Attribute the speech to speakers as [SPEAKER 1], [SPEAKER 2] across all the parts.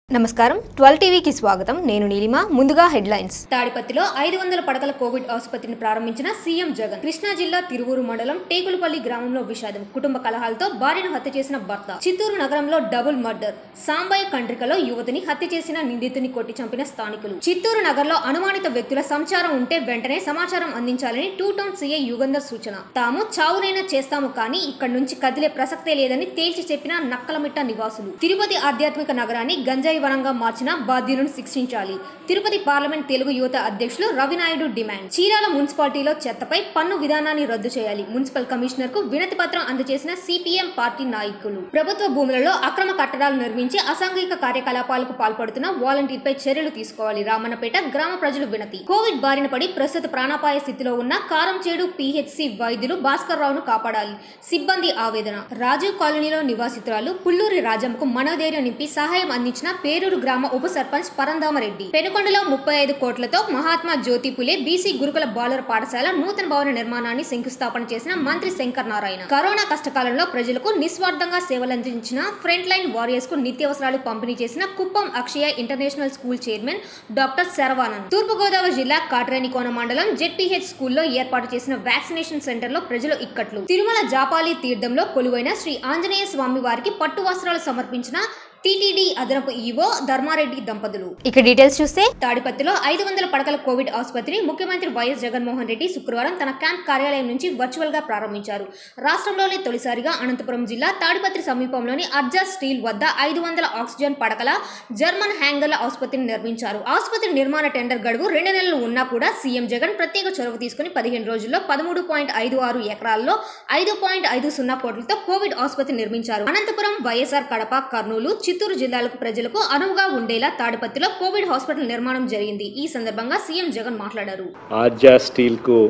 [SPEAKER 1] నమస్కారం ట్వెల్వ్ టీవీకి స్వాగతం నేను నీలిమ ముందుగా హెడ్లైన్స్
[SPEAKER 2] తాడిపత్రిలో ఐదు వందల పడకల కోవిడ్ ఆసుపత్రిని ప్రారంభించిన సీఎం జగన్ కృష్ణా జిల్లా తిరువూరు మండలం టేకులపల్లి గ్రామంలో విషాదం కుటుంబ కలహాలతో భార్యను హత్య చేసిన భర్త చిత్తూరు నగరంలో డబుల్ మర్డర్ సాంబాయి కండ్రికలో యువతిని హత్య చేసిన నిందితుని కొట్టి చంపిన స్థానికులు చిత్తూరు నగర్లో అనుమానిత వ్యక్తుల సంచారం ఉంటే వెంటనే సమాచారం అందించాలని టూ టౌన్ సీఐ యుగంధర్ సూచన తాము చావునైనా చేస్తాము కానీ ఇక్కడి నుంచి కదిలే ప్రసక్తే లేదని తేల్చి చెప్పిన నక్కలమిట్ట నివాసులు తిరుపతి ఆధ్యాత్మిక నగరాన్ని గంజాయి వనంగా మార్చిన బాధ్యులను శిక్షించాలి తిరుపతి పార్లమెంట్ తెలుగు యువత అధ్యక్షులు రవినాయుడు డిమాండ్ చీరాల మున్సిపాలిటీలో చెత్తపై పన్ను విధానాన్ని రద్దు చేయాలి మున్సిపల్ కమిషనర్ కు వినతి పత్రం అందజేసిన సిపిఎం పార్టీ నాయకులు ప్రభుత్వ భూములలో అక్రమ కట్టడాలు నిర్మించి అసాంఘిక కార్యకలాపాలకు పాల్పడుతున్న వాలంటీర్పై చర్యలు తీసుకోవాలి రామన్నపేట గ్రామ ప్రజలు వినతి కోవిడ్ బారిన పడి ప్రస్తుత ప్రాణాపాయ స్థితిలో ఉన్న కారంచేడు పిహెచ్సి వైద్యులు భాస్కర్ రావును కాపాడాలి సిబ్బంది ఆవేదన రాజీవ్ కాలనీలో నివాసితురాలు పుల్లూరి రాజమ్మకు మనోధైర్యం నింపి సహాయం అందించిన పేరూరు గ్రామ ఉప సర్పంచ్ పరంధామరెడ్డి పెనుకొండలో ముప్పై ఐదు కోట్లతో మహాత్మా జ్యోతి పులే బీసీ గురుకుల బాలుర పాఠశాల నూతన భవన నిర్మాణాన్ని శంకుస్థాపన చేసిన మంత్రి శంకర్ నారాయణ కరోనా కష్టకాలంలో ప్రజలకు నిస్వార్థంగా సేవలందించిన ఫ్రంట్ లైన్ వారియర్స్ కు నిత్యావసరాలు పంపిణీ చేసిన Kuppam Akshaya international school chairman doctor Saravanand Thurpu Godavari జిల్లా కాట్రేనికోన మండలం జెడ్పీహెచ్ స్కూల్లో ఏర్పాటు చేసిన వ్యాక్సినేషన్ సెంటర్ లో ప్రజలు ఇక్కట్లు తిరుమల జాపాలి తీర్థంలో కొలువైన శ్రీ ఆంజనేయ స్వామి వారికి పట్టు వస్త్రాలు సమర్పించిన టీటీడీ అదనపు ఈవో ధర్మారెడ్డి దంపతులు
[SPEAKER 1] ఇక డీటెయిల్స్ చూస్తే
[SPEAKER 2] తాడిపత్రిలో ఐదు వందల పడకల కోవిడ్ ఆసుపత్రి ముఖ్యమంత్రి వైఎస్ జగన్మోహన్ రెడ్డి శుక్రవారం తన క్యాంప్ కార్యాలయం నుంచి వర్చువల్ గా ప్రారంభించారు రాష్ట్రంలోనే తొలిసారిగా అనంతపురం జిల్లా తాడిపత్రి సమీపంలోని అర్జా స్టీల్ వద్ద ఐదు వందల ఆక్సిజన్ పడకల జర్మన్ హ్యాంగర్ల ఆసుపత్రిని నిర్మించారు ఆసుపత్రి నిర్మాణ టెండర్ గడువు రెండు నెలలు ఉన్నా కూడా సీఎం జగన్ ప్రత్యేక చొరవ తీసుకుని పదిహేను రోజుల్లో పదమూడు పాయింట్ ఐదు ఆరు ఎకరాల్లో ఐదు పాయింట్ ఐదు సున్నా కోట్లతో కోవిడ్ ఆసుపత్రి నిర్మించారు అనంతపురం వైఎస్ఆర్ కడప కర్నూలు చిత్తూరు జిల్లాలకు ప్రజలకు అనువుగా ఉండేలా తాడిపత్రిలో కోవిడ్ హాస్పిటల్ నిర్మాణం జరిగింది ఈ సందర్భంగా సీఎం జగన్ మాట్లాడారు
[SPEAKER 3] ఆర్జా స్టీల్కు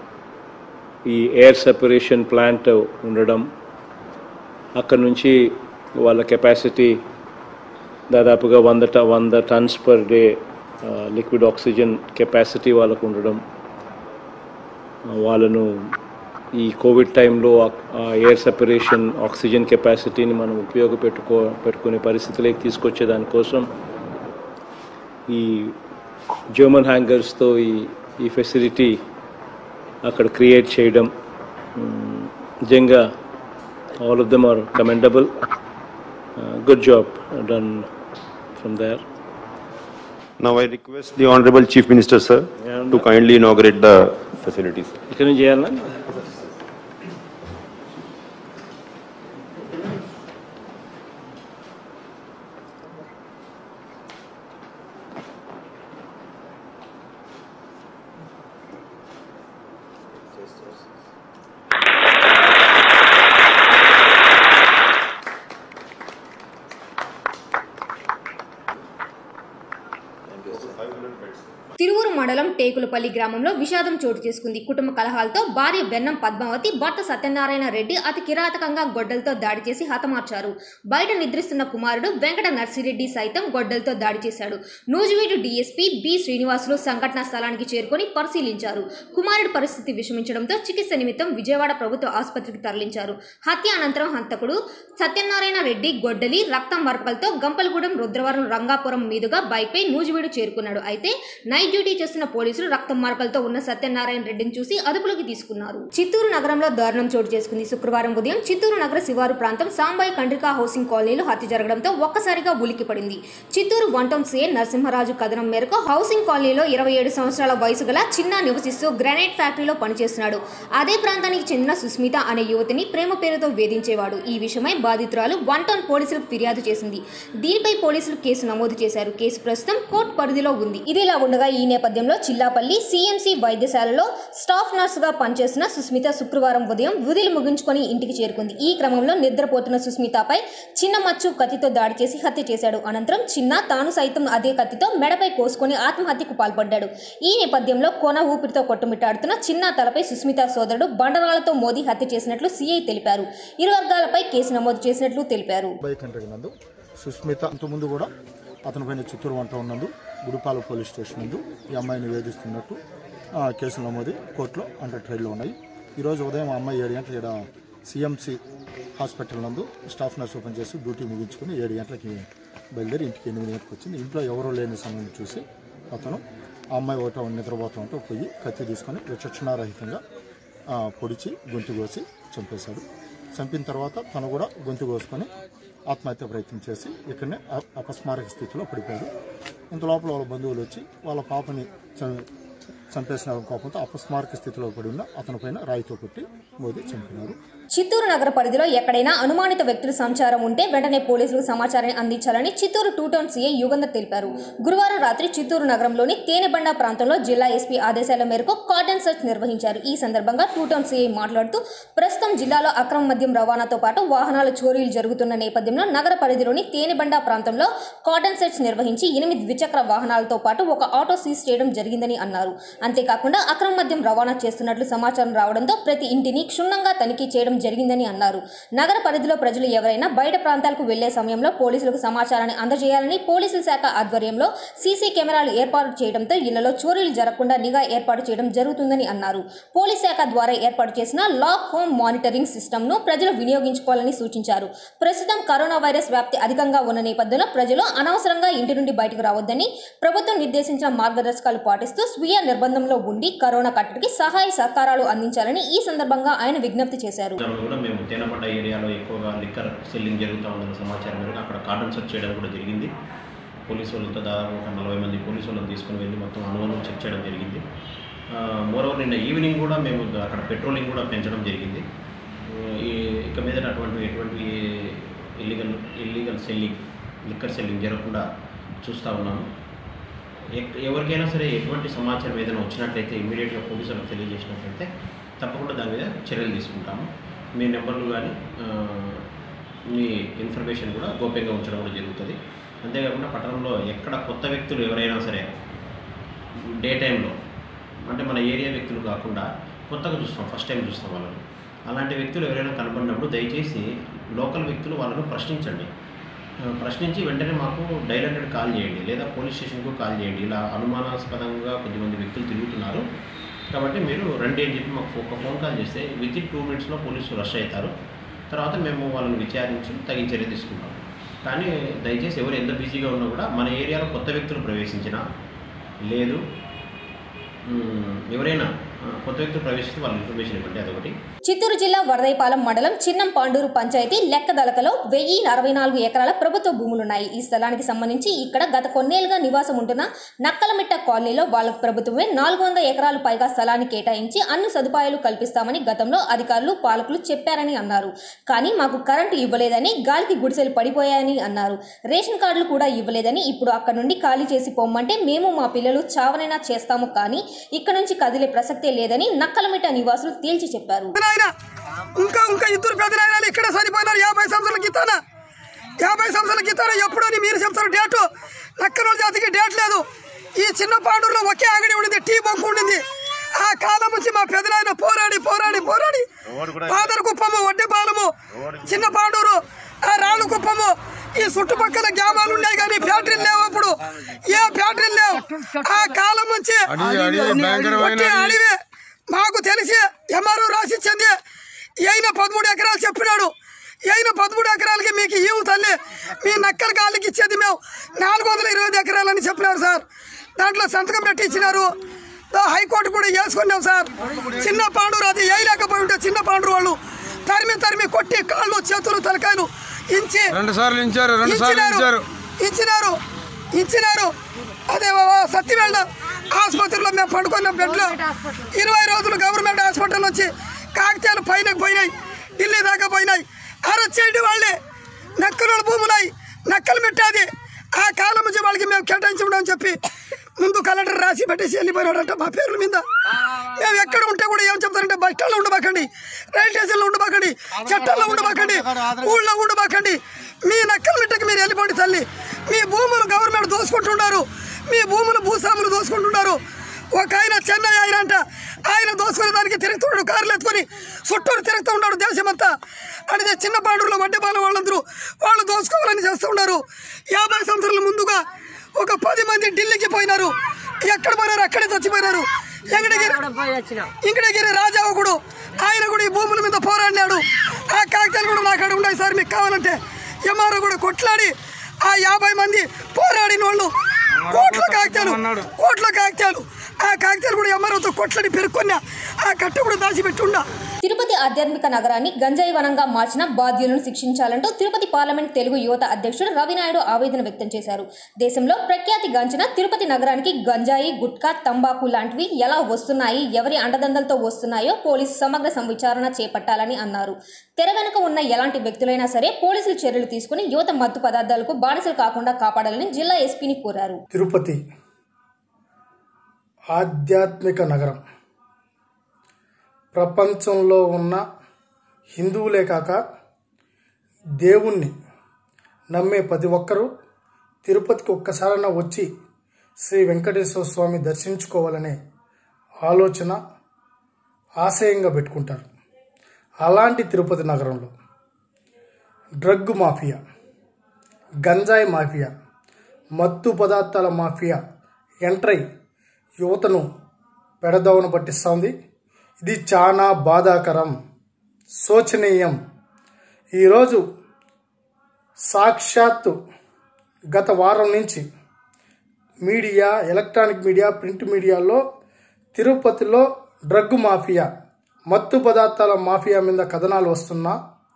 [SPEAKER 3] ఈ ఎయిర్ సెపరేషన్ ప్లాంట్ ఉండడం అక్కడ నుంచి వాళ్ళ కెపాసిటీ దాదాపుగా వంద ట వంద tons per day liquid oxygen capacity వాళ్ళకు ఉండడం ఆ, వాళ్ళను ఈ కోవిడ్ టైంలో ఆ ఎయిర్ సెపరేషన్ ఆక్సిజన్ కెపాసిటీని మనం ఉపయోగపెట్టుకో పెట్టుకునే పరిస్థితిలోకి తీసుకొచ్చే దానికోసం ఈ జర్మన్ హ్యాంగర్స్తో ఈ ఈ ఫెసిలిటీ అక్కడ క్రియేట్ చేయడం మ్, నిజంగా all of them are commendable good job done from there
[SPEAKER 4] Now I request the Honorable Chief Minister, sir, to kindly inaugurate the facilities.
[SPEAKER 3] ఇక్కడ నుంచి చేయాలా
[SPEAKER 2] తిరువురు మండలం టేకులపల్లి గ్రామంలో విషాదం చోటు చేసుకుంది కుటుంబ కలహాలతో భార్య వెన్నం పద్మావతి భర్త సత్యనారాయణ రెడ్డి అతి కిరాతకంగా గొడ్డలతో దాడి చేసి హతమార్చారు బయట నిద్రిస్తున్న కుమారుడు వెంకట నర్సిరెడ్డి సైతం గొడ్డలతో దాడి చేశాడు నూజివీడు డీఎస్పీ బి శ్రీనివాసులు సంఘటనా స్థలానికి చేరుకొని పరిశీలించారు కుమారుడు పరిస్థితి విషమించడంతో చికిత్స నిమిత్తం విజయవాడ ప్రభుత్వ ఆసుపత్రికి తరలించారు హత్య అనంతరం హంతకుడు సత్యనారాయణ రెడ్డి గొడ్డలి రక్తం మరకలతో గంపలగూడెం రుద్రవరం రంగాపురం మీదుగా బైక్పై నూజివీడు చేరుకున్నాడు అయితే నైట్ డ్యూటీ చేస్తున్న పోలీసులు రక్తం మరకలతో ఉన్న సత్యనారాయణ రెడ్డిని చూసి అదుపులోకి తీసుకున్నారు చిత్తూరు నగరంలో దారుణం చోటు చేసుకుంది శుక్రవారం ఉదయం చిత్తూరు నగర శివారు ప్రాంతం సాంబాయి కండ్రికా హౌసింగ్ కాలనీలో హత్య జరగడంతో ఒక్కసారిగా ఉలిక్కిపడింది Chittoor one town CA Narasimha Raju కథనం మేరకు హౌసింగ్ కాలనీలో ఇరవై ఏడు సంవత్సరాల వయసు గల చిన్న నివసిస్తూ గ్రానైట్ ఫ్యాక్టరీలో పనిచేస్తున్నాడు అదే ప్రాంతానికి చెందిన సుస్మిత అనే యువతిని ప్రేమ పేరుతో వేధించేవాడు ఈ విషయమై బాధితురాలు వన్ టౌన్ పోలీసులకు ఫిర్యాదు చేసింది దీనిపై పోలీసులు కేసు నమోదు చేశారు కేసు ప్రస్తుతం కోర్టు పరిధిలో ఉంది ఇదిలా ఉండగా ఈ నేపథ్యంలో చిల్లాపల్లి సిఎంసి వైద్యశాలలో స్టాఫ్ నర్సుగా పనిచేస్తున్న సుస్మిత శుక్రవారం ఉదయం విధులు ముగించుకొని ఇంటికి చేరుకుంది ఈ క్రమంలో నిద్రపోతున్న సుస్మితపై చిన్న మచ్చు కత్తితో దాడి చేసి హత్య చేశాడు అనంతరం చిన్న తాను సైతం అదే కత్తితో మెడపై కోసుకొని ఆత్మహత్యకు పాల్పడ్డాడు ఈ నేపథ్యంలో కొన ఊపిరితో కొట్టుమిట్టాడుతున్న చిన్న తలపై సుస్మిత సోదరుడు బండరాళ్లతో మోదీ హత్య చేసినట్లు సీఐ తెలిపారు ఇరు వర్గాలపై కేసు నమోదు చేసినట్లు తెలిపారు
[SPEAKER 5] బైక్ కంట్రీ నందు సుస్మిత అంతకుముందు కూడా అతని పైన చిత్తూరు వంట ఉన్నందు గుడిపాల పోలీస్ స్టేషన్ నందు ఈ అమ్మాయిని వేధిస్తున్నట్టు ఆ, కేసులు నమోదు కోర్టులో అండర్ ట్రైల్లో ఉన్నాయి ఈరోజు ఉదయం ఆ అమ్మాయి ఏడు గంటల ఈడ సిఎంసి హాస్పిటల్ నందు స్టాఫ్ నర్స్ ఓపెన్ చేసి డ్యూటీ ముగించుకుని ఏడు గంటలకి బయలుదేరి ఇంటికి ఎనిమిది గంటలకు వచ్చింది ఇంట్లో ఎవరూ లేని సమయం చూసి అతను ఆ అమ్మాయి ఒకటో నిద్రపోతూ ఉంటే పోయి కత్తి తీసుకొని విచక్షణారహితంగా ఆ, పొడిచి గొంతు కోసి చంపేశాడు చంపిన తర్వాత తను కూడా గొంతు కోసుకొని ఆత్మహత్య ప్రయత్నం చేసి ఇక్కడనే అ- అపస్మారక స్థితిలో పడిపోయాడు ఇంత లోపల వాళ్ళ బంధువులు వచ్చి వాళ్ళ పాపని చ- చంపేసిన కోపంతో అపస్మారక స్థితిలో పడి ఉన్న అతని పైన రాయితో కొట్టి మోదీ చంపినారు
[SPEAKER 2] చిత్తూరు నగర పరిధిలో ఎక్కడైనా అనుమానిత వ్యక్తుల సమాచారం ఉంటే వెంటనే పోలీసులకు సమాచారాన్ని అందించాలని Chittoor two town CI Yugandhar తెలిపారు గురువారం రాత్రి చిత్తూరు నగరంలోని తేనెబండ ప్రాంతంలో జిల్లా ఎస్పీ ఆదేశాల మేరకు కార్డన్ సెర్చ్ నిర్వహించారు ఈ సందర్భంగా టూ టౌన్ సీఐ మాట్లాడుతూ ప్రస్తుతం జిల్లాలో అక్రమ మద్యం రవాణాతో పాటు వాహనాల చోరీలు జరుగుతున్న నేపథ్యంలో నగర పరిధిలోని తేనెబండ ప్రాంతంలో కార్డన్ సెర్చ్ నిర్వహించి ఎనిమిది ద్విచక్ర వాహనాలతో పాటు ఒక ఆటో సీజ్ చేయడం జరిగిందని అన్నారు అంతేకాకుండా అక్రమ మద్యం రవాణా చేస్తున్నట్లు సమాచారం రావడంతో ప్రతి ఇంటిని క్షుణ్ణంగా తనిఖీ చేయడం జరిగిందని అన్నారు నగర పరిధిలో ప్రజలు ఎవరైనా బయట ప్రాంతాలకు వెళ్లే సమయంలో పోలీసులకు సమాచారాన్ని అందజేయాలని పోలీసుల శాఖ ఆధ్వర్యంలో సీసీ కెమెరాలు ఏర్పాటు చేయడంతో ఇళ్లలో చోరీలు జరగకుండా నిఘా ఏర్పాటు చేయడం జరుగుతుందని అన్నారు పోలీస్ శాఖ ద్వారా ఏర్పాటు చేసిన లాక్ హోమ్ మానిటరింగ్ సిస్టమ్ను ప్రజలు వినియోగించుకోవాలని సూచించారు ప్రస్తుతం కరోనా వైరస్ వ్యాప్తి అధికంగా ఉన్న నేపథ్యంలో ప్రజలు అనవసరంగా ఇంటి నుండి బయటకు రావద్దని ప్రభుత్వం నిర్దేశించిన మార్గదర్శకాలు పాటిస్తూ స్వీయ నిర్బంధంలో ఉండి కరోనా కట్టడికి సహాయ సహకారాలు అందించాలని ఈ సందర్భంగా ఆయన విజ్ఞప్తి చేశారు
[SPEAKER 6] దానిలో కూడా మేము తేనపట్ట ఏరియాలో ఎక్కువగా లిక్కర్ సెల్లింగ్ జరుగుతూ ఉందన్న సమాచారం మేరకు అక్కడ కార్డన్ సెర్చ్ చేయడం కూడా జరిగింది పోలీసు వాళ్ళతో దాదాపు ఒక నలభై మంది పోలీసు వాళ్ళని తీసుకుని వెళ్ళి మొత్తం అనుమానం చెక్ చేయడం జరిగింది మోరవర్ నిన్న ఈవినింగ్ కూడా మేము అక్కడ పెట్రోలింగ్ కూడా పెంచడం జరిగింది ఆ, ఈ ఇక మీద అటువంటి ఎటువంటి illegal illegal selling liquor selling జరగకుండా చూస్తూ ఉన్నాము ఎక్- ఎవరికైనా సరే ఎటువంటి సమాచారం ఏదైనా వచ్చినట్లయితే ఇమీడియట్గా పోలీసులకు తెలియజేసినట్లయితే తప్పకుండా దాని మీద చర్యలు తీసుకుంటాము మీ నెంబర్లు కానీ మీ ఇన్ఫర్మేషన్ కూడా గోప్యంగా ఉంచడం కూడా జరుగుతుంది అంతేకాకుండా పట్టణంలో ఎక్కడ కొత్త వ్యక్తులు ఎవరైనా సరే డే టైంలో అంటే మన ఏరియా వ్యక్తులు కాకుండా కొత్తగా చూస్తాం ఫస్ట్ టైం చూస్తాం వాళ్ళని అలాంటి వ్యక్తులు ఎవరైనా కనపడినప్పుడు దయచేసి లోకల్ వ్యక్తులు వాళ్ళను ప్రశ్నించండి ఆ, ప్రశ్నించి వెంటనే మాకు డైల్ హండ్రెడ్ కాల్ చేయండి లేదా పోలీస్ స్టేషన్కు కాల్ చేయండి ఇలా అనుమానాస్పదంగా కొద్దిమంది వ్యక్తులు తిరుగుతున్నారు కాబట్టి మీరు రండి అని చెప్పి మాకు ఒక ఫోన్ కాల్ చేస్తే విత్ ఇన్ టూ మినిట్స్లో పోలీసులు రష్ అవుతారు తర్వాత మేము వాళ్ళని విచారించి తగిన చర్య తీసుకుంటాం కానీ దయచేసి ఎవరు ఎంత బిజీగా ఉన్నా కూడా మన ఏరియాలో కొత్త వ్యక్తులు ప్రవేశించినా లేదు మ్, ఎవరైనా ఆ, కొత్త వ్యక్తులు ప్రవేశిస్తే వాళ్ళ ఇన్ఫర్మేషన్ ఇవ్వండి అదొకటి
[SPEAKER 2] చిత్తూరు జిల్లా వరదైపాలెం మండలం చిన్నం పాండూరు పంచాయతీ లెక్కదలకలో వెయ్యి అరవై నాలుగు ఎకరాల ప్రభుత్వ భూములున్నాయి ఈ స్థలానికి సంబంధించి ఇక్కడ గత కొన్నేళ్లుగా నివాసం ఉంటున్న నక్కలమిట్ట కాలనీలో వాళ్ళకు ప్రభుత్వమే నాలుగు వందల ఎకరాలు పైగా స్థలాన్ని కేటాయించి అన్ని సదుపాయాలు కల్పిస్తామని గతంలో అధికారులు పాలకులు చెప్పారని అన్నారు కానీ మాకు కరెంటు ఇవ్వలేదని గాలికి గుడిసెలు పడిపోయాయని అన్నారు రేషన్ కార్డులు కూడా ఇవ్వలేదని ఇప్పుడు అక్కడ నుండి ఖాళీ చేసి పొమ్మంటే మేము మా పిల్లలు చావనైనా చేస్తాము కానీ ఇక్కడ నుంచి కదిలే ప్రసక్తే లేదని నక్కలమిట్ట నివాసులు తేల్చి చెప్పారు
[SPEAKER 7] నాయన ఇంకా ఇంకా ఇద్దరు పెద్ద నాయనలు ఇక్కడే సరిపోయినారు యాభై సంవత్సరాల గీతాన యాభై సంవత్సరాల గీతాన ఎప్పుడు అని మీరు చెప్తారు డేటు నక్కల జాతికి డేట్ లేదు ఈ చిన్న పాండూరులో ఒకే అంగడి ఉండింది టీ బంక్ ఉండింది ఆ కాలం నుంచి మా పెదనాయన పోరాడి పోరాడి పోరాడి పాదర కుప్పము వడ్డీ పాలము చిన్న పాండూరు ఆ రాళ్ళు కుప్పము ఈ చుట్టుపక్కల గ్రామాలు ఉన్నాయి కానీ ఫ్యాక్టరీలు లేవు అప్పుడు ఏ ఫ్యాక్టరీలు లేవు ఆ కాలం నుంచి ఒకే అడవి మాకు తెలిసి ఎంఆర్ఓ రాసిచ్చింది అయిన పదమూడు ఎకరాలు చెప్పినాడు అయిన పదమూడు ఎకరాలకి మీకు ఈవు తల్లి మీ నక్కల కాళ్ళకి ఇచ్చేది మేము నాలుగు వందల ఇరవై ఐదు ఎకరాలని చెప్పినారు సార్ దాంట్లో సంతకం పెట్టి ఇచ్చినారు దా హైకోర్టు కూడా వేసుకున్నాం సార్ చిన్న పాండూరు అది వేయలేకపోయి ఉంటే చిన్న పాండూరు వాళ్ళు తరిమి తరిమి కొట్టి కాళ్ళు చేతులు తలకాయలు ఇంచి
[SPEAKER 8] రెండు సార్లు ఇచ్చారు రెండు సార్లు
[SPEAKER 7] ఇచ్చినారు
[SPEAKER 8] ఇచ్చారు
[SPEAKER 7] ఇచ్చినారు ఇచ్చినారు అదే సత్యవేళ ఆసుపత్రిలో మేము పడుకున్నాం బెడ్లో ఇరవై రోజులు గవర్నమెంట్ హాస్పిటల్ వచ్చి కాకతీయాలు పైన పోయినాయి ఢిల్లీ దాకా పోయినాయి అరచేయండి వాళ్ళే నక్కల భూములాయి నక్కలు పెట్టాది ఆ కాలం నుంచి వాళ్ళకి మేము కేటాయించడం అని చెప్పి ముందు కలెక్టర్ రాసి పెట్టేసి వెళ్ళిపోయినాడంట మా పేర్ల మీద మేము ఎక్కడ ఉంటే కూడా ఏం చెప్తారంటే బస్ స్టాండ్లో ఉండబాకండి రైల్ స్టేషన్లో ఉండబాకండి చట్టాల్లో ఉండబాకండి ఊళ్ళో ఉండబాకండి మీ నక్కల మిట్టకి మీరు వెళ్ళిపోండి తల్లి మీ భూములు గవర్నమెంట్ దోసుకుంటున్నారు మీ భూములు భూస్వాములు దోసుకుంటున్నారు ఒక ఆయన చెన్నై ఆయన అంట ఆయన దోసుకునే దానికి తిరుగుతున్నాడు కార్లు ఎత్తుకొని చుట్టూరు తిరుగుతూ ఉన్నాడు దేశమంతా అడిగే చిన్న పాండ్రులు వడ్డీ పాలు వాళ్ళందరూ వాళ్ళు దోసుకోవాలని చేస్తూ ఉన్నారు యాభై సంవత్సరాల ముందుగా ఒక పది మంది ఢిల్లీకి పోయినారు ఎక్కడ పోయినారు అక్కడే చచ్చిపోయినారు వెంకటగిరి వెంకటగిరి రాజా ఒకడు ఆయన కూడా ఈ భూముల మీద పోరాడినాడు ఆ కాగితాలు కూడా నాకు అక్కడ ఉన్నాయి సార్ మీకు కావాలంటే ఎంఆర్ఓ కూడా కొట్లాడి ఆ యాభై మంది పోరాడిన వాళ్ళు కోట్ల కాగితాలు కోట్ల కాగితాలు ఆ కాగితాలు కూడా ఎంఆర్ఓతో కొట్లని పెరుక్కున్నా ఆ కట్ట కూడా దాచిపెట్టుండా
[SPEAKER 2] తిరుపతి ఆధ్యాత్మిక నగరాన్ని గంజాయి వనంగా మార్చిన బాధ్యులను శిక్షించాలంటూ తిరుపతి పార్లమెంట్ తెలుగు యువత అధ్యక్షుడు రవినాయుడు ఆవేదన వ్యక్తం చేశారు దేశంలో ప్రఖ్యాతి గాంచిన తిరుపతి నగరానికి గంజాయి గుట్కా తంబాకు లాంటివి ఎలా వస్తున్నాయి ఎవరి అండదండలతో వస్తున్నాయో పోలీసు సమగ్ర సంవిచారణ చేపట్టాలని అన్నారు తెర వెనుక ఉన్న ఎలాంటి వ్యక్తులైనా సరే పోలీసులు చర్యలు తీసుకుని యువత మత్తు పదార్థాలకు బానిసలు కాకుండా కాపాడాలని జిల్లా ఎస్పీని కోరారు
[SPEAKER 8] తిరుపతి ఆధ్యాత్మిక నగరం ప్రపంచంలో ఉన్న హిందువులే కాక దేవుణ్ణి నమ్మే ప్రతి ఒక్కరూ తిరుపతికి ఒక్కసారైనా వచ్చి శ్రీ వెంకటేశ్వర స్వామి దర్శించుకోవాలనే ఆలోచన ఆశయంగా పెట్టుకుంటారు అలాంటి తిరుపతి నగరంలో డ్రగ్ మాఫియా గంజాయి మాఫియా మత్తు పదార్థాల మాఫియా ఎంట్రై యువతను పెడదవన పట్టిస్తోంది ఇది చాలా బాధాకరం శోచనీయం ఈరోజు సాక్షాత్తు గత వారం నుంచి మీడియా ఎలక్ట్రానిక్ మీడియా ప్రింట్ మీడియాలో తిరుపతిలో డ్రగ్ మాఫియా మత్తు పదార్థాల మాఫియా మీద కథనాలు వస్తున్నా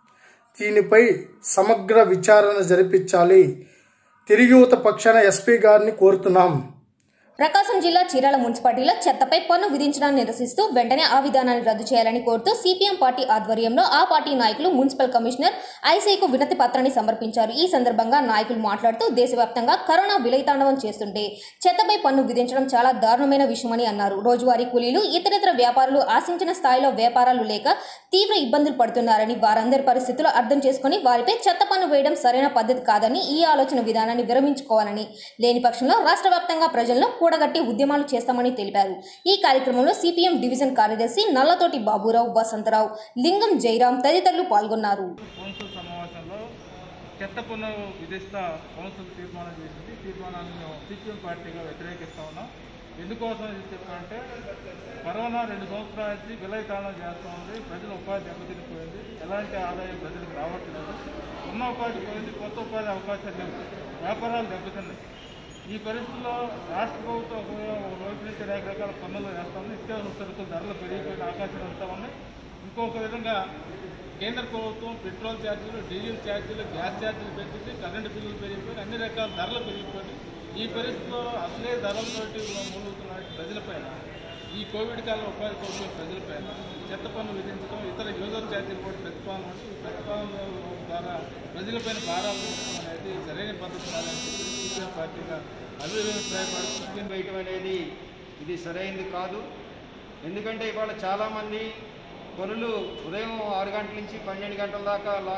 [SPEAKER 8] దీనిపై సమగ్ర విచారణ జరిపించాలి తిరిగి యువత పక్షాన ఎస్పీ గారిని కోరుతున్నాం
[SPEAKER 2] ప్రకాశం జిల్లా చీరాల మున్సిపాలిటీలో చెత్తపై పన్ను విధించడాన్ని నిరసిస్తూ వెంటనే ఆ విధానాన్ని రద్దు చేయాలని కోరుతూ సిపిఎం పార్టీ ఆధ్వర్యంలో ఆ పార్టీ నాయకులు మున్సిపల్ కమిషనర్ ఐసీకు వినతి పత్రాన్ని సమర్పించారు ఈ సందర్భంగా నాయకులు మాట్లాడుతూ దేశవ్యాప్తంగా కరోనా విలయతాండవం చేస్తుంటే చెత్తపై పన్ను విధించడం చాలా దారుణమైన విషయమని అన్నారు రోజువారీ కూలీలు ఇతరితర వ్యాపారులు ఆశించిన స్థాయిలో వ్యాపారాలు లేక తీవ్ర ఇబ్బందులు పడుతున్నారని వారందరి పరిస్థితులు అర్థం చేసుకుని వారిపై చెత్త పన్ను వేయడం సరైన పద్ధతి కాదని ఈ ఆలోచన విధానాన్ని విరమించుకోవాలని లేని పక్షంలో రాష్ట్ర వ్యాప్తంగా ప్రజలను కూడగట్టి ఉద్యమాలు చేస్తామని తెలిపారు ఈ కార్యక్రమంలో సిపిఎం డివిజన్ కార్యదర్శి నల్లతోటి బాబురావు వసంతరావు లింగం జయరాం తదితరులు పాల్గొన్నారు
[SPEAKER 9] కౌన్సిల్ సమావేశంలో చెత్త పన్ను విధిస్తా కౌన్సిల్ తీర్మానం చేసింది తీర్మానాన్ని మేము సిపిఎం పార్టీగా వ్యతిరేకిస్తా ఉన్నాం ఎందుకోసం ఇది చెప్పాలంటే కరోనా రెండు సంవత్సరాల నుంచి విలయతాళం చేస్తూ ఉంది ప్రజల ఉపాధి దెబ్బతినిపోయింది ఎలాంటి ఆదాయం ప్రజలకు రావట్లేదు ఉన్న ఉపాధి పోయింది కొత్త ఉపాధి అవకాశాలు లేవు వ్యాపారాలు దెబ్బతిన్నాయి ఈ పరిస్థితుల్లో రాష్ట్ర ప్రభుత్వం ఒక వైపు నుంచి అనేక రకాల పన్నులు వేస్తా ఉంది నిత్యావసర సరుకుల ధరలు పెరిగిపోయిన ఆకాశాలు వస్తూ ఉన్నాయి ఇంకొక విధంగా కేంద్ర ప్రభుత్వం పెట్రోల్ ఛార్జీలు డీజిల్ ఛార్జీలు గ్యాస్ ఛార్జీలు పెంచింది కరెంటు బిల్లులు పెరిగిపోయి అన్ని రకాల ధరలు పెరిగిపోయి ఈ పరిస్థితిలో అసలే ధరలతోటి మూలుగుతున్న ప్రజలపైన ఈ కోవిడ్ కాలం ఉపాధి కోసం ప్రజలపైన చెత్త పన్ను విధించడం ఇతర యూజర్ ఛార్జీలు కూడా ప్రతిపాదన ఉంది. ఈ ప్రతిపాదన ద్వారా ప్రజలపైన భారాలు మోపడం అనేది సరైన పద్ధతి కాదని చెప్పి సిపిఎం పార్టీగా అభిప్రాయపడుతుంది
[SPEAKER 10] వేయటం అనేది ఇది సరైనది కాదు ఎందుకంటే ఇవాళ చాలామంది పనులు ఉదయం ఆరు గంటల నుంచి పన్నెండు గంటల దాకా లా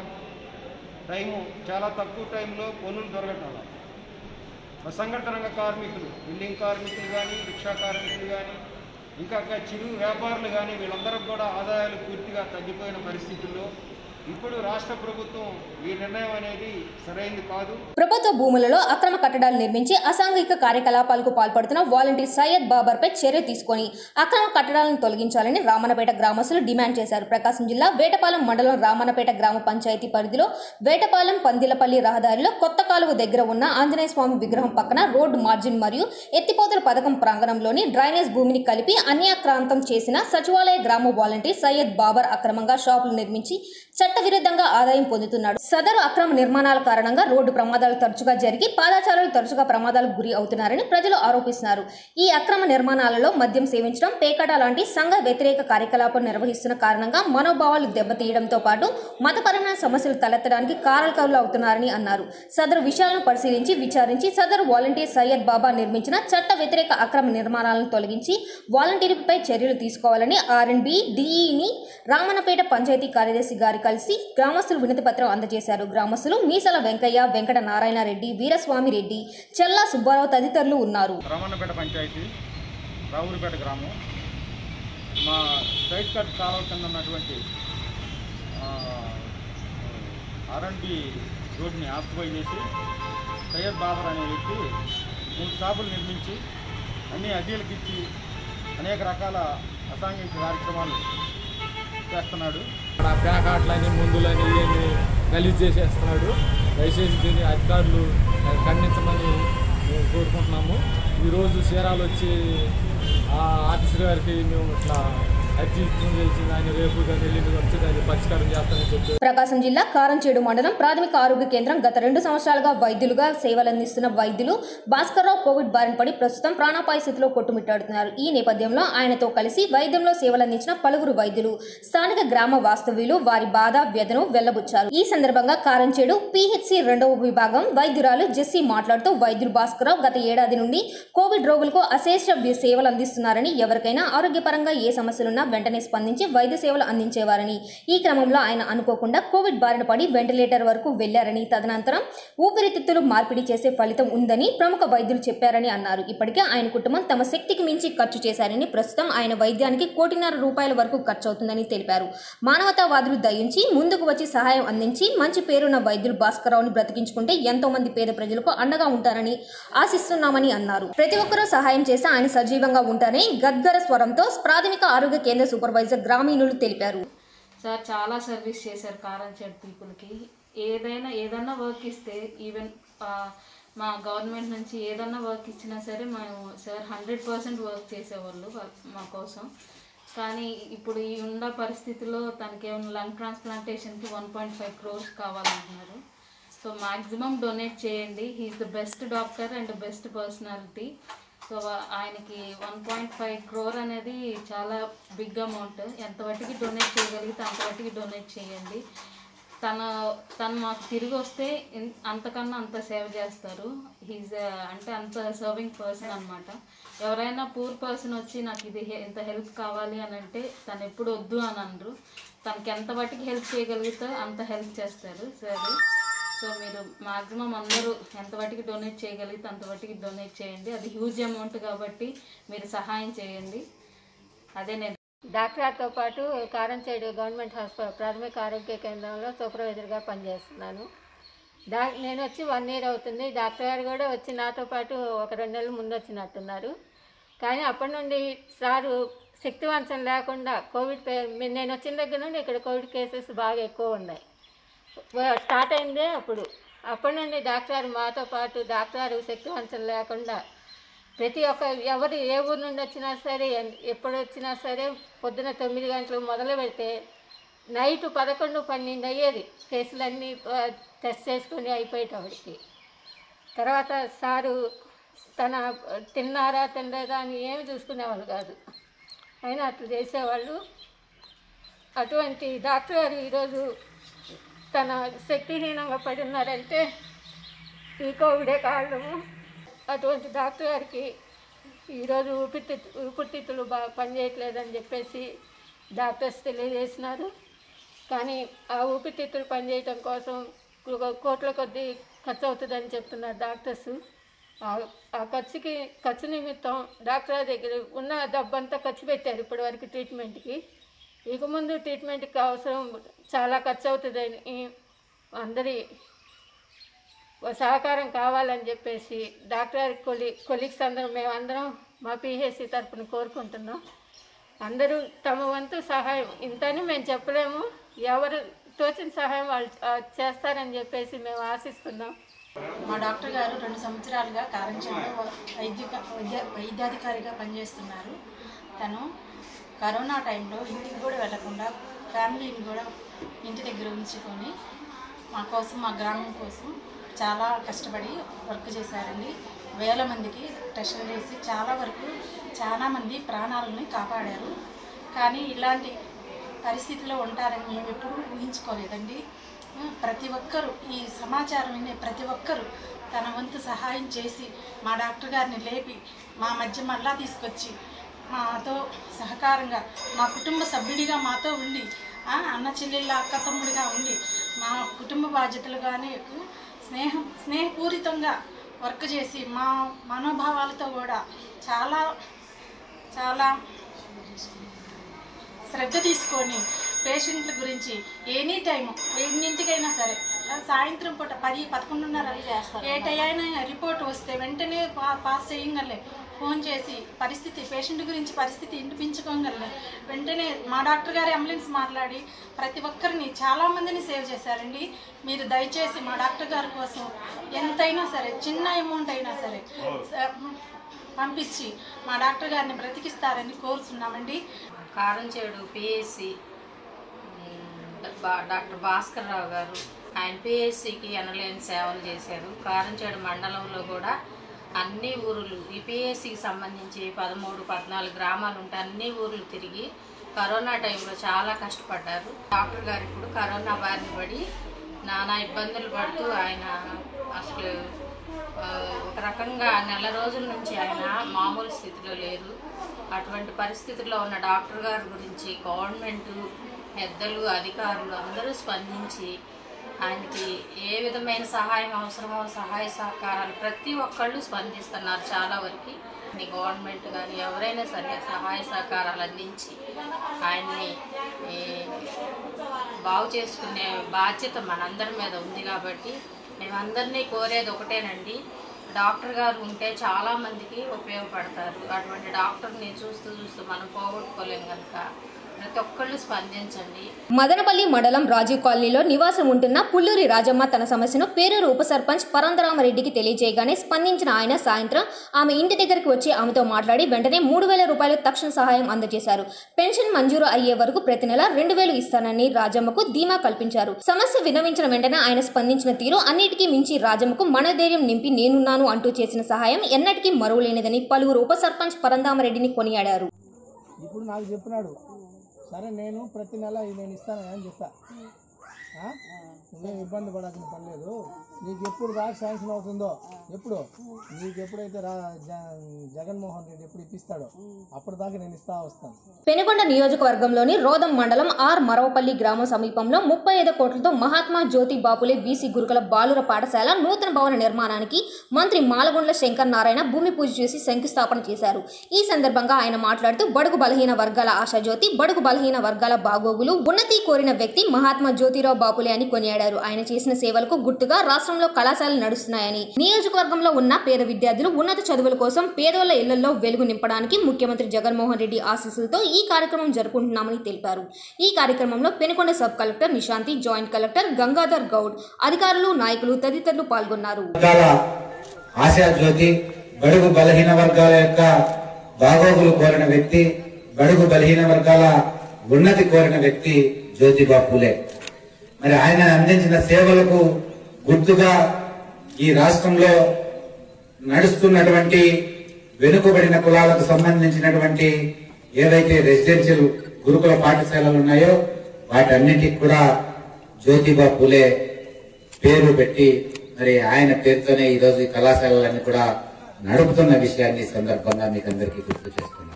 [SPEAKER 10] టైము చాలా తక్కువ టైంలో పనులు దొరకటం వల్ల అసంఘటిత రంగ కార్మికులు బిల్డింగ్ కార్మికులు కానీ రిక్షా కార్మికులు కానీ ఇంకా ఇంకా చిరు వ్యాపారులు కానీ వీళ్ళందరూ కూడా ఆదాయాలు పూర్తిగా తగ్గిపోయిన పరిస్థితుల్లో ఇప్పుడు రాష్ట్ర ప్రభుత్వం ఈ నిర్ణయం అనేది సరైనది కాదు
[SPEAKER 2] ప్రభుత్వ భూములలో అక్రమ కట్టడాలు నిర్మించి అసాంఘిక కార్యకలాపాలకు పాల్పడుతున్న వాలంటీర్ సయ్యద్ బాబర్పై చర్య తీసుకొని అక్రమ కట్టడాలను తొలగించాలని రామన్నపేట గ్రామస్తులు డిమాండ్ చేశారు ప్రకాశం జిల్లా వేటపాలెం మండలం రామన్నపేట గ్రామ పంచాయతీ పరిధిలో వేటపాలెం పందిలపల్లి రహదారిలో కొత్త కాలువ దగ్గర ఉన్న ఆంజనేయ స్వామి విగ్రహం పక్కన రోడ్డు మార్జిన్ మరియు ఎత్తిపోతల పథకం ప్రాంగణంలోని డ్రైనేజ్ భూమిని కలిపి అన్యాక్రాంతం చేసిన సచివాలయ గ్రామ వాలంటీర్ సయ్యద్ బాబర్ అక్రమంగా షాపులు నిర్మించి చట్టవిరుద్ధంగా ఆదాయం పొందుతున్నాడు సదరు అక్రమ నిర్మాణాల కారణంగా రోడ్డు ప్రమాదాలు తరచుగా జరిగి పాదాచారులు తరచుగా ప్రమాదాలకు గురి అవుతున్నారని ప్రజలు ఆరోపిస్తున్నారు ఈ అక్రమ నిర్మాణాలలో మద్యం సేవించడం పేకాట లాంటి సంఘ వ్యతిరేక కార్యకలాపాలు నిర్వహిస్తున్న కారణంగా మనోభావాలు దెబ్బతీయడంతో పాటు మతపరమైన సమస్యలు తలెత్తడానికి కారకాలు అవుతున్నారని అన్నారు సదరు విషయాలను పరిశీలించి విచారించి సదరు వాలంటీర్ సయ్యద్ బాబా నిర్మించిన చట్ట వ్యతిరేక అక్రమ నిర్మాణాలను తొలగించి వాలంటీర్పై చర్యలు తీసుకోవాలని ఆర్ఎండ్బి డిఈని రామన్నపేట పంచాయతీ కార్యదర్శి గారి కలిసి గ్రామస్తులు వినతి పత్రం అందజేశారు గ్రామస్తులు మీసల వెంకయ్య వెంకట నారాయణ రెడ్డి వీరస్వామి రెడ్డి చెల్లా సుబ్బారావు తదితరులు ఉన్నారు
[SPEAKER 9] రామన్నపేట పంచాయతీ రావురిపేట గ్రామం మా సైడ్ కట్ కాలువ కింద ఉన్నటువంటి ఆర్ఎండ్బి రోడ్ని ఆక్యుపై చేసి సయ్యద్ బాబర్ అనే వ్యక్తి మూడు షాపులు నిర్మించి అన్ని అద్దీలకు ఇచ్చి అనేక రకాల అసాంఘిక కార్యక్రమాలు చేస్తున్నాడు
[SPEAKER 11] ప్యాకాట్లని ముందులని ఇవన్నీ గలీజ్ చేసేస్తున్నాడు దయచేసి దీన్ని అధికారులు ఖండించమని మేము కోరుకుంటున్నాము ఈరోజు చీరాలు వచ్చి ఆ ఆఫీసర్ గారికి మేము ఇట్లా అర్జీ ఇచ్చింది తెలిసింది ఆయన రేపు కానీ ఎల్లుండి వచ్చి దాన్ని పరిష్కారం చేస్తామని చెప్పి
[SPEAKER 2] ప్రకాశం జిల్లా కారంచేడు మండలం ప్రాథమిక ఆరోగ్య కేంద్రం గత రెండు సంవత్సరాలుగా వైద్యులుగా సేవలందిస్తున్న వైద్యులు భాస్కర్రావు కోవిడ్ బారిన పడి ప్రస్తుతం ప్రాణాపాయ స్థితిలో కొట్టుమిట్టాడుతున్నారు ఈ నేపథ్యంలో ఆయనతో కలిసి వైద్యంలో సేవలందించిన పలువురు వైద్యులు స్థానిక గ్రామ వాస్తవ్యులు వారి బాధ వ్యధను వెల్లబుచ్చారు ఈ సందర్భంగా కారంచేడు పిహెచ్సి రెండవ విభాగం వైద్యురాలు జెస్సీ మాట్లాడుతూ వైద్యులు భాస్కర్రావు గత ఏడాది నుండి కోవిడ్ రోగులకు అశేష వ్య- సేవలు అందిస్తున్నారని ఎవరికైనా ఆరోగ్యపరంగా ఏ సమస్యలున్నా వెంటనే స్పందించి వైద్య సేవలు అందించేవారని ఈ క్రమంలో ఆయన అనుకోకుండా కోవిడ్ బారిన పడి వెంటిలేటర్ వరకు వెళ్లారని తదనంతరం ఊపిరితిత్తులు మార్పిడి చేసే ఫలితం ఉందని ప్రముఖ వైద్యులు చెప్పారని అన్నారు ఇప్పటికే ఆయన కుటుంబం తమ శక్తికి మించి ఖర్చు చేశారని ప్రస్తుతం ఆయన వైద్యానికి కోటిన్నర రూపాయల వరకు ఖర్చు అవుతుందని తెలిపారు మానవతావాదులు దయించి ముందుకు వచ్చి సహాయం అందించి మంచి పేరున్న వైద్యులు భాస్కరరావుని బ్రతికించుకుంటే ఎంతో మంది పేద ప్రజలకు అండగా ఉంటారని ఆశిస్తున్నామని అన్నారు ప్రతి ఒక్కరూ సహాయం చేస్తే ఆయన సజీవంగా ఉంటారని గద్గర స్వరంతో ప్రాథమిక ఆరోగ్య కేంద్ర సూపర్వైజర్ గ్రామీణులు తెలిపారు
[SPEAKER 12] సార్ చాలా సర్వీస్ చేశారు కారంచేడు పీపుల్కి ఏదైనా ఏదన్నా వర్క్ ఇస్తే ఈవెన్ మా గవర్నమెంట్ నుంచి ఏదన్నా వర్క్ ఇచ్చినా సరే మేము సార్ హండ్రెడ్ పర్సెంట్ వర్క్ చేసేవాళ్ళు వా- మా కోసం కానీ ఇప్పుడు ఈ ఉన్న పరిస్థితిలో తనకి ఏమైనా లంగ్ ట్రాన్స్ప్లాంటేషన్కి వన్ పాయింట్ ఫైవ్ క్రోర్స్ కావాలంటున్నారు సో మ్యాక్సిమం డొనేట్ చేయండి he's the best doctor and best personality so ఆయనకి వన్ పాయింట్ ఫైవ్ క్రోర్ అనేది చాలా బిగ్ అమౌంట్ ఎంత వాటికి డొనేట్ చేయగలిగితే అంత వాటికి డొనేట్ చేయండి తన తను మాకు తిరిగి వస్తే ఇన్- అంతకన్నా అంత సేవ చేస్తారు హీజ్ అంటే అంత సర్వింగ్ పర్సన్ అనమాట ఎవరైనా పూర్ పర్సన్ వచ్చి నాకు ఇది హె- ఇంత హెల్ప్ కావాలి అని అంటే తను ఎప్పుడు వద్దు అని అనరు తనకి ఎంత వాటికి హెల్ప్ చేయగలిగితే అంత హెల్ప్ చేస్తారు సరే సో మీరు మాక్సిమం అందరూ ఎంత వాటికి డొనేట్ చేయగలిగితే అంత వాటికి డొనేట్ చేయండి అది హ్యూజ్ అమౌంట్ కాబట్టి మీరు సహాయం చేయండి అదే నేను
[SPEAKER 13] డాక్టర్ గారితో పాటు కారంచేడు గవర్నమెంట్ హాస్పిటల్ ప్రాథమిక ఆరోగ్య కేంద్రంలో సూపర్వైజర్గా పనిచేస్తున్నాను డా నేను వచ్చి వన్ ఇయర్ అవుతుంది డాక్టర్ గారు కూడా వచ్చి నాతో పాటు ఒక రెండు నెలల ముందు వచ్చినట్టున్నారు కానీ అప్పటి నుండి సారు శక్తివంచం లేకుండా కోవిడ్ పే- నేను వచ్చిన దగ్గర నుండి ఇక్కడ కోవిడ్ కేసెస్ బాగా ఎక్కువ ఉన్నాయి వా- స్టార్ట్ అయిందే అప్పుడు అప్పటి నుండి డాక్టర్ గారు మాతో పాటు డాక్టర్ గారు శక్తివంచం లేకుండా ప్రతి ఒక్క ఎవరు ఏ ఊరు నుండి వచ్చినా సరే ఎన్- ఎప్పుడు వచ్చినా సరే పొద్దున తొమ్మిది గంటలకు మొదలు పెడితే నైట్ పదకొండు పన్నెండు అయ్యేది కేసులన్నీ ఆ, టెస్ట్ చేసుకొని అయిపోయేటప్పటికి తర్వాత సారు తన తిన్నారా తినలేదా అని ఏమి చూసుకునేవాళ్ళు కాదు అయినా అట్లా చేసేవాళ్ళు అటువంటి డాక్టర్ గారు ఈరోజు తన శక్తిహీనంగా పడి ఉన్నారంటే ఈ కోవిడే కారణము అటువంటి డాక్టర్ గారికి ఈరోజు ఊపిరితిత్తు ఊపిరితిత్తులు బాగా పనిచేయట్లేదని చెప్పేసి డాక్టర్స్ తెలియజేసినారు కానీ ఆ ఊపిరితిత్తులు పనిచేయటం కోసం ఒక కోట్ల కొద్దీ ఖర్చు అవుతుందని చెప్తున్నారు డాక్టర్స్ ఆ- ఆ ఖర్చుకి ఖర్చు నిమిత్తం డాక్టర్ దగ్గర ఉన్న డబ్బంతా ఖర్చు పెట్టారు ఇప్పటివరకు ట్రీట్మెంట్కి ఇక ముందు ట్రీట్మెంట్కి అవసరం చాలా ఖర్చు అవుతుందని అందరి సహకారం కావాలని చెప్పేసి డాక్టర్ కొలి కొలీగ్స్ అందరం మేమందరం మా పిహెచ్సి తరపున కోరుకుంటున్నాం అందరూ తమ వంతు సహాయం ఇంతని మేము చెప్పలేము ఎవరు తోచిన సహాయం వాళ్ళు ఆ, చేస్తారని చెప్పేసి మేము ఆశిస్తున్నాం
[SPEAKER 14] మా డాక్టర్ గారు రెండు సంవత్సరాలుగా కారంచేలో వైద్య వైద్య వైద్యాధికారిగా పనిచేస్తున్నారు తను కరోనా టైంలో ఇంటికి కూడా వెళ్లకుండా ఫ్యామిలీని కూడా ఇంటి దగ్గర ఉంచుకొని మా కోసం మా గ్రామం కోసం చాలా కష్టపడి వర్క్ చేశారండి వేల మందికి టెస్టులు చేసి చాలా వరకు చాలా మంది ప్రాణాలని కాపాడారు కానీ ఇలాంటి పరిస్థితిలో ఉంటారని మేము ఎప్పుడూ ఊహించుకోలేదండి ప్రతి ఒక్కరూ ఈ సమాచారం వినే ప్రతి ఒక్కరూ తన వంతు సహాయం చేసి మా డాక్టర్ గారిని లేపి మా మధ్య మళ్ళా తీసుకొచ్చి మాతో సహకారంగా మా కుటుంబ సభ్యుడిగా మాతో ఉండి ఆ, అన్న చెల్లెళ్ళ అక్క తమ్ముడిగా ఉండి మా కుటుంబ బాధ్యతలుగానే స్నేహం స్నేహపూరితంగా వర్క్ చేసి మా మనోభావాలతో కూడా చాలా చాలా శ్రద్ధ తీసుకొని పేషెంట్ల గురించి ఎనీ టైం ఎన్నింటికైనా సరే ఆ సాయంత్రం పూట పది పదకొండున్నర ఏ టైం అయినా రిపోర్ట్ వస్తే వెంటనే పా పాస్ చేయగలే ఫోన్ చేసి పరిస్థితి పేషెంట్ గురించి పరిస్థితి వినిపించుకోగలను వెంటనే మా డాక్టర్ గారి అంబులెన్స్ మాట్లాడి ప్రతి ఒక్కరిని చాలామందిని సేవ్ చేశారండి మీరు దయచేసి మా డాక్టర్ గారి కోసం ఎంతైనా సరే చిన్న అమౌంట్ అయినా సరే స- పంపించి మా డాక్టర్ గారిని బ్రతికిస్తారని కోరుతున్నామండి
[SPEAKER 15] కారంచేడు పిఎస్సి డాక్టర్ భాస్కర్ రావు గారు ఆయన పిఎస్సికి ఎనలేని సేవలు చేశారు కారంచేడు మండలంలో కూడా అన్ని ఊరులు ఈ పిఎస్సికి సంబంధించి పదమూడు పద్నాలుగు గ్రామాలు ఉంటే అన్ని ఊర్లు తిరిగి కరోనా టైంలో చాలా కష్టపడ్డారు డాక్టర్ గారు ఇప్పుడు కరోనా బారిన పడి నానా ఇబ్బందులు పడుతూ ఆయన అసలు ఆ, ఒక రకంగా నెల రోజుల నుంచి ఆయన మామూలు స్థితిలో లేరు అటువంటి పరిస్థితుల్లో ఉన్న డాక్టర్ గారి గురించి గవర్నమెంట్ పెద్దలు అధికారులు అందరూ స్పందించి ఆయనకి ఏ విధమైన సహాయం అవసరమో సహాయ సహకారాలు ప్రతి ఒక్కళ్ళు స్పందిస్తున్నారు చాలా వరకు ఈ గవర్నమెంట్ కానీ ఎవరైనా సరే సహాయ సహకారాలు అందించి ఆయన్ని ఈ, బాగు చేసుకునే బాధ్యత మనందరి మీద ఉంది కాబట్టి మేమందరినీ కోరేది ఒకటేనండి డాక్టర్ గారు ఉంటే చాలా మందికి ఉపయోగపడతారు అటువంటి డాక్టర్ని చూస్తూ చూస్తూ మనం పోగొట్టుకోలేం కనుక ప్రతి ఒక్కళ్ళు స్పందించండి
[SPEAKER 2] మదనపల్లి మండలం రాజీవ్ కాలనీలో నివాసం ఉంటున్న పుల్లూరి రాజమ్మ తన సమస్యను పేరూరు ఉప సర్పంచ్ పరందరామరెడ్డికి తెలియజేయగానే స్పందించిన ఆయన సాయంత్రం ఆమె ఇంటి దగ్గరికి వచ్చి ఆమెతో మాట్లాడి వెంటనే మూడు వేల రూపాయలు తక్షణ సహాయం అందజేశారు పెన్షన్ మంజూరు అయ్యే వరకు ప్రతి నెల రెండు వేలు ఇస్తానని రాజమ్మకు ధీమా కల్పించారు సమస్య వినవించిన వెంటనే ఆయన స్పందించిన తీరు అన్నిటికీ మించి రాజమ్మకు మనధైర్యం నింపి నేనున్నాను అంటూ చేసిన సహాయం ఎన్నటికీ మరువలేనిదని పలువురు ఉప సర్పంచ్ పరందామరెడ్డిని కొనియాడారు
[SPEAKER 16] ఇప్పుడు నాకు చెప్పినాడు సరే నేను ప్రతి నెల ఇది నేను ఇస్తాను అని చెప్తా ఆ? నువ్వేం ఇబ్బంది పడాల్సిన పని లేదు నీకు ఎప్పుడు దాకా శాంక్షన్ అవుతుందో ఎప్పుడు నీకు ఎప్పుడైతే రా జ- జగన్మోహన్ రెడ్డి ఎప్పుడు ఇప్పిస్తాడో అప్పుడు దాకా నేను ఇస్తా వస్తాను
[SPEAKER 2] పెనుగొండ నియోజకవర్గంలోని రోదం మండలం ఆర్ మరవపల్లి గ్రామం సమీపంలో ముప్పై ఐదు కోట్లతో మహాత్మా జ్యోతి బాపులే బీసీ గురుకుల బాలుర పాఠశాల నూతన భవన నిర్మాణానికి మంత్రి మాలగుండ్ల శంకర్ నారాయణ భూమి పూజ చేసి శంకుస్థాపన చేశారు ఈ సందర్భంగా ఆయన మాట్లాడుతూ బడుగు బలహీన వర్గాల ఆశాజ్యోతి బడుగు బలహీన వర్గాల బాగోగులు ఉన్నతి కోరిన వ్యక్తి మహాత్మా జ్యోతిరావు బాపులే అని కొనియాడారు ఆయన చేసిన సేవలకు గుర్తుగా రాష్ట్రంలో కళాశాలలు నడుస్తున్నాయని నియోజకవర్గంలో ఉన్న పేద విద్యార్థులు ఉన్నత చదువుల కోసం పేదోళ్ల ఇళ్లలో వెలుగు నింపడానికి ముఖ్యమంత్రి జగన్మోహన్ రెడ్డి ఆశీస్సులతో ఈ కార్యక్రమం జరుపుకుంటున్నామని తెలిపారు ఈ కార్యక్రమంలో Penukonda sub collector Nishanthi joint collector Gangadhar Goud అధికారులు నాయకులు తదితరులు పాల్గొన్నారు
[SPEAKER 17] వర్గాల ఆశా జ్యోతి బడుగు బలహీన వర్గాల యొక్క బాగోగులు కోరిన వ్యక్తి బడుగు బలహీన వర్గాల ఉన్నతి కోరిన వ్యక్తి జ్యోతిబా పూలే మరి ఆయన అందించిన సేవలకు గుర్తుగా ఈ రాష్ట్రంలో నడుస్తున్నటువంటి వెనుకబడిన కులాలకు సంబంధించినటువంటి ఏవైతే రెసిడెన్షియల్ గురుకుల పాఠశాలలు ఉన్నాయో వాటన్నిటికి కూడా జ్యోతిబా పూలే పేరు పెట్టి మరి ఆయన పేరుతోనే ఈ రోజు ఈ కళాశాలలన్నీ కూడా నడుపుతున్న విషయాన్ని ఈ సందర్భంగా మీకు అందరికీ గుర్తు చేస్తున్నాను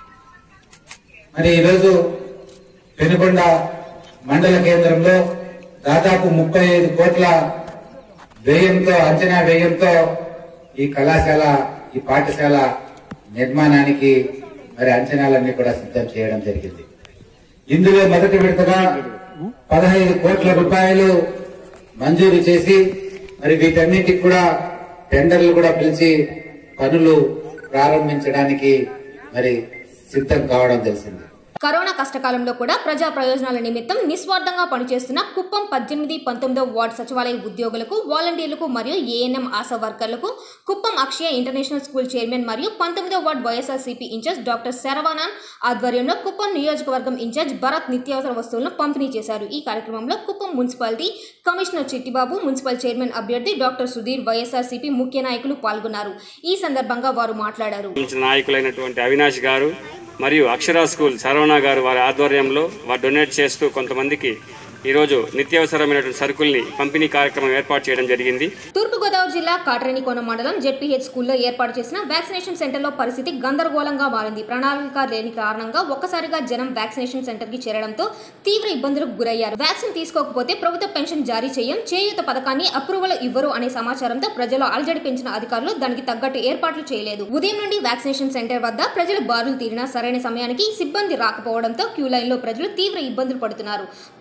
[SPEAKER 17] మరి ఈరోజు పెనుకొండ మండల కేంద్రంలో దాదాపు ముప్పై ఐదు కోట్ల వ్యయంతో అంచనా వ్యయంతో ఈ కళాశాల ఈ పాఠశాల నిర్మాణానికి మరి అంచనాలన్నీ కూడా సిద్ధం చేయడం జరిగింది ఇందులో మొదటి విడతగా పదహైదు కోట్ల రూపాయలు మంజూరు చేసి మరి వీటన్నిటికి కూడా టెండర్లు కూడా పిలిచి పనులు ప్రారంభించడానికి మరి సిద్ధం కావడం తెలిసింది
[SPEAKER 2] కరోనా కష్టకాలంలో కూడా ప్రజా ప్రయోజనాల నిమిత్తం నిస్వార్థంగా పనిచేస్తున్న కుప్పం పద్దెనిమిది పంతొమ్మిదో వార్డు సచివాలయ ఉద్యోగులకు వాలంటీర్లకు మరియు ఏఎన్ఎం ఆశా వర్కర్లకు Kuppam Akshaya international school chairman మరియు పంతొమ్మిదో ward YSRCP in-charge doctor Saravanan ఆధ్వర్యంలో కుప్పం నియోజకవర్గం ఇన్ఛార్జ్ భరత్ నిత్యావసర వస్తువులను పంపిణీ చేశారు ఈ కార్యక్రమంలో Kuppam municipality commissioner Chittibabu municipal chairman అభ్యర్థి డాక్టర్ సుధీర్ వైఎస్ఆర్సీపీ ముఖ్య నాయకులు పాల్గొన్నారు ఈ సందర్భంగా వారు మాట్లాడారు
[SPEAKER 18] సంబంధించిన నాయకులైనటువంటి అవినాష్ గారు మరియు అక్షరా స్కూల్ సరవణ గారు వారి ఆధ్వర్యంలో వారు డొనేట్ చేస్తూ కొంతమందికి ఈరోజు నిత్యావసరమైనటువంటి సరుకుల్ని పంపిణీ కార్యక్రమం ఏర్పాటు చేయడం జరిగింది
[SPEAKER 2] తూర్పుగోదావరి జిల్లా కాట్రేనికోన మండలం జెడ్పీహెచ్ స్కూల్లో ఏర్పాటు చేసిన వ్యాక్సినేషన్ సెంటర్లో పరిస్థితి గందరగోళంగా మారింది ప్రణాళిక లేని కారణంగా ఒక్కసారిగా జనం వ్యాక్సినేషన్ సెంటర్ కి చేరడంతో తీవ్ర ఇబ్బందులకు గురయ్యారు వ్యాక్సిన్ తీసుకోకపోతే ప్రభుత్వ పెన్షన్ జారీ చేయం చేయూత పథకాన్ని అప్రూవల్ ఇవ్వరు అనే సమాచారంతో ప్రజలు అలజడి పెంచిన అధికారులు దానికి తగ్గట్టు ఏర్పాట్లు చేయలేదు ఉదయం నుండి వ్యాక్సినేషన్ సెంటర్ వద్ద ప్రజలు బారులు తీరినా సరైన సమయానికి సిబ్బంది రాకపోవడంతో క్యూ లైన్ లో ప్రజలు తీవ్ర ఇబ్బందులు పడుతున్నారు పరిస్థితిని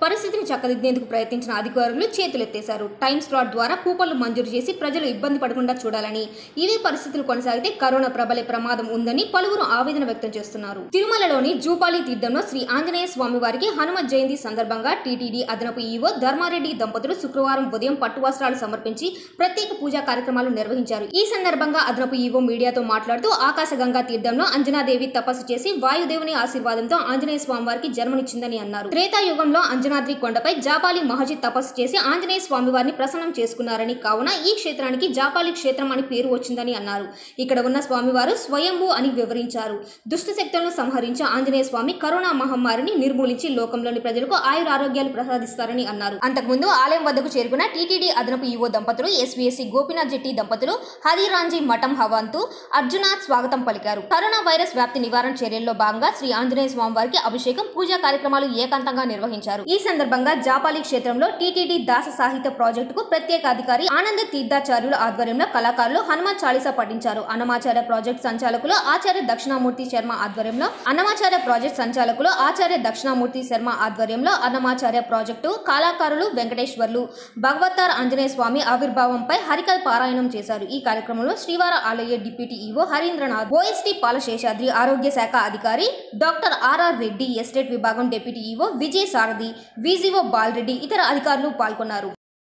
[SPEAKER 2] పరిస్థితిని చక్కదిద్దేందుకు ప్రయత్నించిన అధికారులు చేతులెత్తేశారు టైం స్లాట్ ద్వారా కూపన్లు మంజూరు చేసి ప్రజలు ఇబ్బంది పడకుండా చూడాలని ఇవే పరిస్థితులు కొనసాగితే కరోనా ప్రబలే ప్రమాదం ఉందని పలువురు ఆవేదన వ్యక్తం చేస్తున్నారు తిరుమలలోని జూపాలి తీర్థంలో శ్రీ ఆంజనేయ స్వామి వారికి హనుమత్ జయంతి సందర్భంగా టీటీడీ అదనపు ఈవో ధర్మారెడ్డి దంపతులు శుక్రవారం ఉదయం పట్టు వస్త్రాలు సమర్పించి ప్రత్యేక పూజా కార్యక్రమాలు నిర్వహించారు ఈ సందర్భంగా అదనపు ఈవో మీడియాతో మాట్లాడుతూ ఆకాశగంగా తీర్థంలో అంజనాదేవి తపస్సు చేసి వాయుదేవుని ఆశీర్వాదంతో ఆంజనేయ స్వామి వారికి జన్మనిచ్చిందని అన్నారు త్రేతాయుగంలో అంజనాద్రి కొండపై జాపాలి మహజిద్ తపస్సు చేసి ఆంజనేయ స్వామి వారిని ప్రసన్నం చేసుకున్నారని కావున ఈ క్షేత్రానికి జాపాలి క్షేత్రం అని పేరు వచ్చిందని అన్నారు ఇక్కడ ఉన్న స్వామివారు స్వయంభూ అని వివరించారు దుష్ట శక్తులను సంహరించి ఆంజనేయ స్వామి కరోనా మహమ్మారిని నిర్మూలించి లోకంలోని ప్రజలకు ఆయుర ఆరోగ్యాలు ప్రసాదిస్తారని అన్నారు అంతకుముందు ఆలయం వద్దకు చేరుకున్న టీటీడీ అదనపు ఈవో దంపతులు ఎస్వీఎస్సీ గోపీనాథ్ జెట్టి దంపతులు హరిరాంజీ మఠం హవాంతు అర్జునాథ్ స్వాగతం పలికారు కరోనా వైరస్ వ్యాప్తి నివారణ చర్యల్లో భాగంగా శ్రీ ఆంజనేయ స్వామి వారికి అభిషేకం పూజా కార్యక్రమాలు ఏకాంతంగా నిర్వహించారు ఈ సందర్భంగా జాపాలి క్షేత్రంలో టీటీడీ దాస సాహిత్య ప్రాజెక్టుకు ప్రత్యేక అధికారి ఆనంద తీర్థాచార్యుల ఆధ్వర్యంలో కళాకారులు హనుమాన్ చాలీసా పఠించారు అన్నమాచార్య ప్రాజెక్ట్ సంచాలకులు ఆచార్య దక్షిణామూర్తి శర్మ ఆధ్వర్యంలో అన్నమాచార్య ప్రాజెక్ట్ సంచాలకులు ఆచార్య దక్షిణామూర్తి శర్మ ఆధ్వర్యంలో అన్నమాచార్య ప్రాజెక్టు కళాకారులు వెంకటేశ్వర్లు భగవత్తార్ ఆంజనేయ స్వామి ఆవిర్భావంపై హరికథ పారాయణం చేశారు ఈ కార్యక్రమంలో శ్రీవార ఆలయ deputy EO Harindranath OSD Pala Seshadri ఆరోగ్య శాఖ అధికారి డాక్టర్ ఆర్ఆర్ రెడ్డి ఎస్టేట్ విభాగం deputy EO Vijay Sarathi VGO Bala Reddy ఇతర అధికారులు పాల్గొన్నారు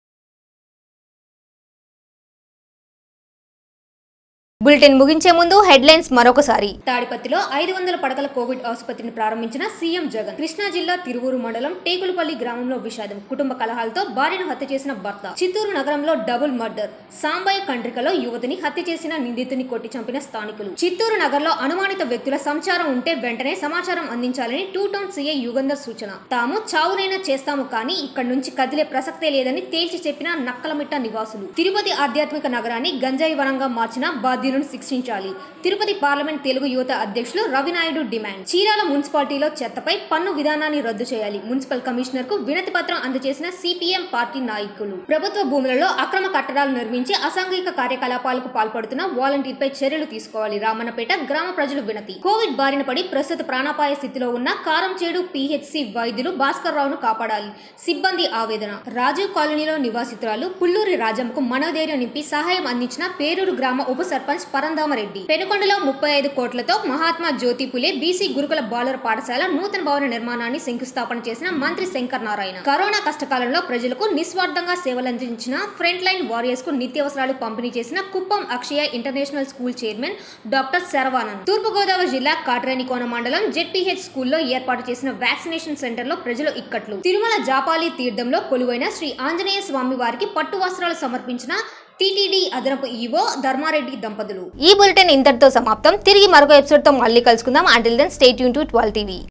[SPEAKER 1] బులెటిన్ ముగించే ముందు హెడ్లైన్స్ మరొకసారి
[SPEAKER 2] తాడిపత్రిలో ఐదు వందల పడకల కోవిడ్ ఆసుపత్రిని ప్రారంభించిన సీఎం జగన్ కృష్ణా జిల్లా తిరువూరు మండలం టేకులపల్లి గ్రామంలో విషాదం కుటుంబ కలహాలతో భార్యను హత్య చేసిన భర్త చిత్తూరు నగరంలో డబుల్ మర్డర్ సాంబయ్య కండ్రికలో యువతిని హత్య చేసిన నిందితుని కొట్టి చంపిన స్థానికులు చిత్తూరు నగర్లో అనుమానిత వ్యక్తుల సంచారం ఉంటే వెంటనే సమాచారం అందించాలని టూ టౌన్ సీఐ యుగంధర్ సూచన తాము చావునైనా చేస్తాము కానీ ఇక్కడి నుంచి కదిలే ప్రసక్తే లేదని తేల్చి చెప్పిన నక్కలమిట్ట నివాసులు తిరుపతి ఆధ్యాత్మిక నగరాన్ని గంజాయి వనంగా మార్చిన బాధ్యులను శిక్షించాలి తిరుపతి పార్లమెంట్ తెలుగు యువత అధ్యక్షులు రవినాయుడు డిమాండ్ చీరాల మున్సిపాలిటీలో చెత్తపై పన్ను విధానాన్ని రద్దు చేయాలి మున్సిపల్ కమిషనర్ కు వినతి పత్రం అందజేసిన సిపిఎం పార్టీ నాయకులు ప్రభుత్వ భూములలో అక్రమ కట్టడాలు నిర్మించి అసాంఘిక కార్యకలాపాలకు పాల్పడుతున్న వాలంటీర్పై చర్యలు తీసుకోవాలి రామన్నపేట గ్రామ ప్రజలు వినతి కోవిడ్ బారిన పడి ప్రస్తుత ప్రాణాపాయ స్థితిలో ఉన్న కారంచేడు పిహెచ్సి వైద్యులు భాస్కర్ రావును కాపాడాలి సిబ్బంది ఆవేదన రాజీవ్ కాలనీలో నివాసితురాలు పుల్లూరి రాజమ్మకు మనోధైర్యం నింపి సహాయం అందించిన పేరూరు గ్రామ ఉప సర్పంచ్ పరంధామరెడ్డి పెనుకొండలో ముప్పై ఐదు కోట్లతో మహాత్మా జ్యోతి పులే బీసీ గురుకుల బాలుర పాఠశాల నూతన భవన నిర్మాణాన్ని శంకుస్థాపన చేసిన మంత్రి శంకర్ నారాయణ కరోనా కష్టకాలంలో ప్రజలకు నిస్వార్థంగా సేవలందించిన ఫ్రంట్ లైన్ వారియర్స్ కు నిత్యావసరాలు పంపిణీ చేసిన Kuppam Akshaya international school chairman doctor Saravanand Thurpu Godavari జిల్లా కాట్రేనికోన మండలం జెడ్పీహెచ్ స్కూల్లో ఏర్పాటు చేసిన వ్యాక్సినేషన్ సెంటర్ లో ప్రజలు ఇక్కట్లు తిరుమల జాపాలి తీర్థంలో కొలువైన శ్రీ ఆంజనేయ స్వామి వారికి పట్టు వస్త్రాలు సమర్పించిన టీటీడీ అదనపు ఈవో ధర్మారెడ్డి దంపతులు
[SPEAKER 1] ఈ బులెటిన్ ఇంతటితో సమాప్తం తిరిగి మరొక ఎపిసోడ్ తో మళ్ళీ కలుసుకుందాం అంటిల్ దెన్ స్టేట్ యూన్ టు ట్వెల్వ్ టీవీ